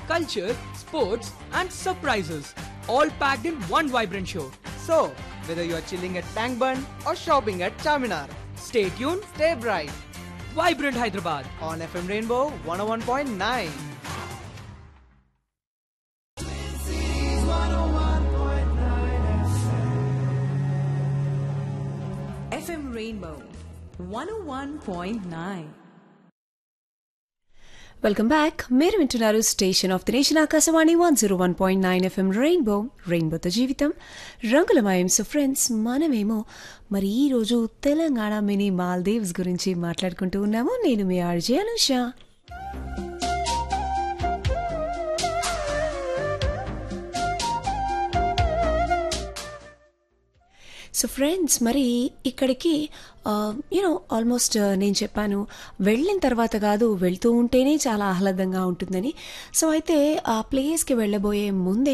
culture, sports, and surprises, all packed in one vibrant show. So, whether you are chilling at Tank Bun or shopping at Charminar, Stay tuned, stay bright Vibrant Hyderabad. on FM Rainbow 101.9. FM Rainbow 101.9. Welcome back మీరు వింటున్నారు station of the nation Akashvani one zero one point nine FM Rainbow రెయిన్బోతో జీవితం రంగులమయం so friends మనమేమో మరి ఈ రోజు Telangana mini Maldives గురించి మాట్లాడుకుంటూ ఉన్నాము నేను మీ ఆర్జే అనుష సో ఫ్రెండ్స్ మరి ఇక్కడికి యూనో ఆల్మోస్ట్ నేను చెప్పాను వెళ్ళిన తర్వాత కాదు వెళ్తూ ఉంటేనే చాలా ఆహ్లాదంగా ఉంటుందని సో అయితే ఆ ప్లేస్కి వెళ్ళబోయే ముందే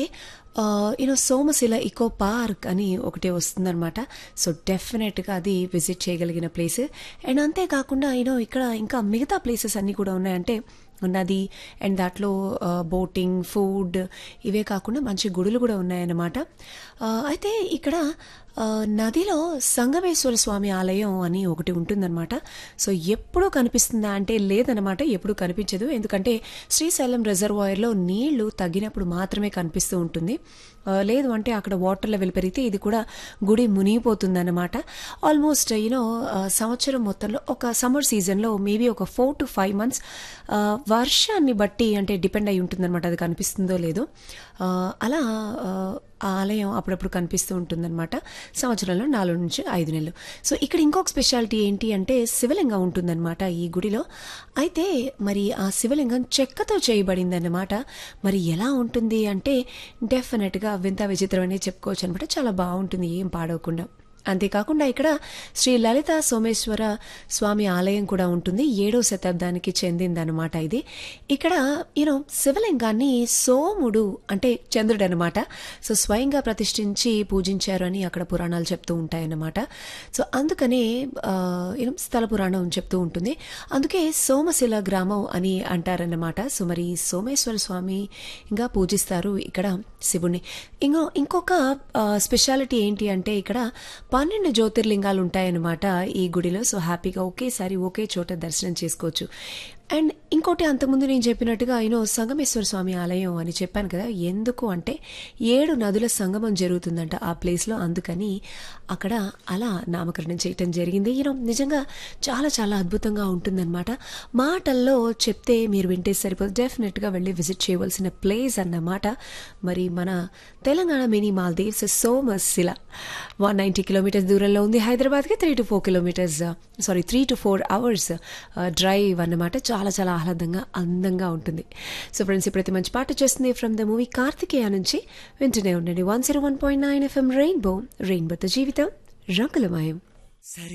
యూనో సోమశిల ఇకో పార్క్ అని ఒకటి వస్తుందన్నమాట సో డెఫినెట్గా అది విజిట్ చేయగలిగిన ప్లేస్ అండ్ అంతేకాకుండా యూనో ఇక్కడ ఇంకా మిగతా ప్లేసెస్ అన్నీ కూడా ఉన్నాయంటే నది అండ్ దాంట్లో బోటింగ్ ఫుడ్ ఇవే కాకుండా మంచి గుడులు కూడా ఉన్నాయన్నమాట ఆ, అయితే ఇక్కడ ఆ, నదిలో సంగమేశ్వర స్వామి ఆలయం అని ఒకటి ఉంటుందన్నమాట సో ఎప్పుడూ కనిపిస్తుందా అంటే లేదన్నమాట ఎప్పుడూ కనిపించదు ఎందుకంటే శ్రీశైలం రిజర్వాయర్లో నీళ్లు తగ్గినప్పుడు మాత్రమే కనిపిస్తూ ఉంటుంది ఆ, లేదు అంటే అక్కడ వాటర్ లెవెల్ పెరిగితే ఇది కూడా గుడి మునిగిపోతుందన్నమాట ఆల్మోస్ట్ యూనో సంవత్సరం మొత్తంలో ఒక సమ్మర్ సీజన్లో మేబీ ఒక ఫోర్ టు ఫైవ్ మంత్స్ వర్షాన్ని బట్టి అంటే డిపెండ్ అయి ఉంటుందన్నమాట అది కనిపిస్తుందో లేదో ఆ, అలా ఆ, ఆ ఆలయం అప్పుడప్పుడు కనిపిస్తూ ఉంటుందన్నమాట సంవత్సరంలో నాలుగు నుంచి ఐదు నెలలు సో ఇక్కడ ఇంకొక స్పెషాలిటీ ఏంటి అంటే శివలింగం ఉంటుందన్నమాట ఈ గుడిలో అయితే మరి ఆ శివలింగం చెక్కతో చేయబడిందన్నమాట మరి ఎలా ఉంటుంది అంటే డెఫినెట్గా వింత విచిత్రమనే చెప్పుకోవచ్చు అనమాట చాలా బాగుంటుంది ఏం పాడవకుండా అంతేకాకుండా ఇక్కడ శ్రీ లలిత సోమేశ్వర స్వామి ఆలయం కూడా ఉంటుంది ఏడో శతాబ్దానికి చెందిందనమాట ఇది ఇక్కడ యూనో శివలింగాన్ని సోముడు అంటే చంద్రుడు అనమాట సో స్వయంగా ప్రతిష్ఠించి పూజించారు అని అక్కడ పురాణాలు చెప్తూ ఉంటాయన్నమాట సో అందుకనే యూనో స్థల పురాణం చెప్తూ ఉంటుంది అందుకే సోమశిల గ్రామం అని అంటారన్నమాట సో మరి సోమేశ్వర స్వామి ఇంకా పూజిస్తారు ఇక్కడ శివుణ్ణి ఇంకో ఇంకొక స్పెషాలిటీ ఏంటి అంటే ఇక్కడ పన్నెండు జ్యోతిర్లింగాలు ఉంటాయన్నమాట ఈ గుడిలో సో హ్యాపీగా ఒకేసారి ఒకే చోట దర్శనం చేసుకోవచ్చు అండ్ ఇంకోటి అంతకుముందు నేను చెప్పినట్టుగా యూనో సంగమేశ్వర స్వామి ఆలయం అని చెప్పాను కదా ఎందుకు అంటే ఏడు నదుల సంగమం జరుగుతుందంట ఆ ప్లేస్లో అందుకని అక్కడ అలా నామకరణం చేయటం జరిగింది యూనో నిజంగా చాలా చాలా అద్భుతంగా ఉంటుందన్నమాట మాటల్లో చెప్తే మీరు వింటే సరిపోదు డెఫినెట్గా వెళ్ళి విజిట్ చేయవలసిన ప్లేస్ అన్నమాట మరి మన Telangana mini Maldives Somasila one ninety kilometres దూరంలో ఉంది హైదరాబాద్కి three to four kilometres sorry three to four hours drive అన్నమాట చాలా చాలా ఆహ్లాదంగా అందంగా ఉంటుంది సో ఫ్రెండ్స్ ఇప్పుడైతే మంచి పాట చేస్తుంది ఫ్రమ్ ద మూవీ కార్తికేయ నుంచి వింటూనే ఉండండి one zero one point nine FM Rainbow రెయిన్బోతో జీవితం రంగులమయం సరి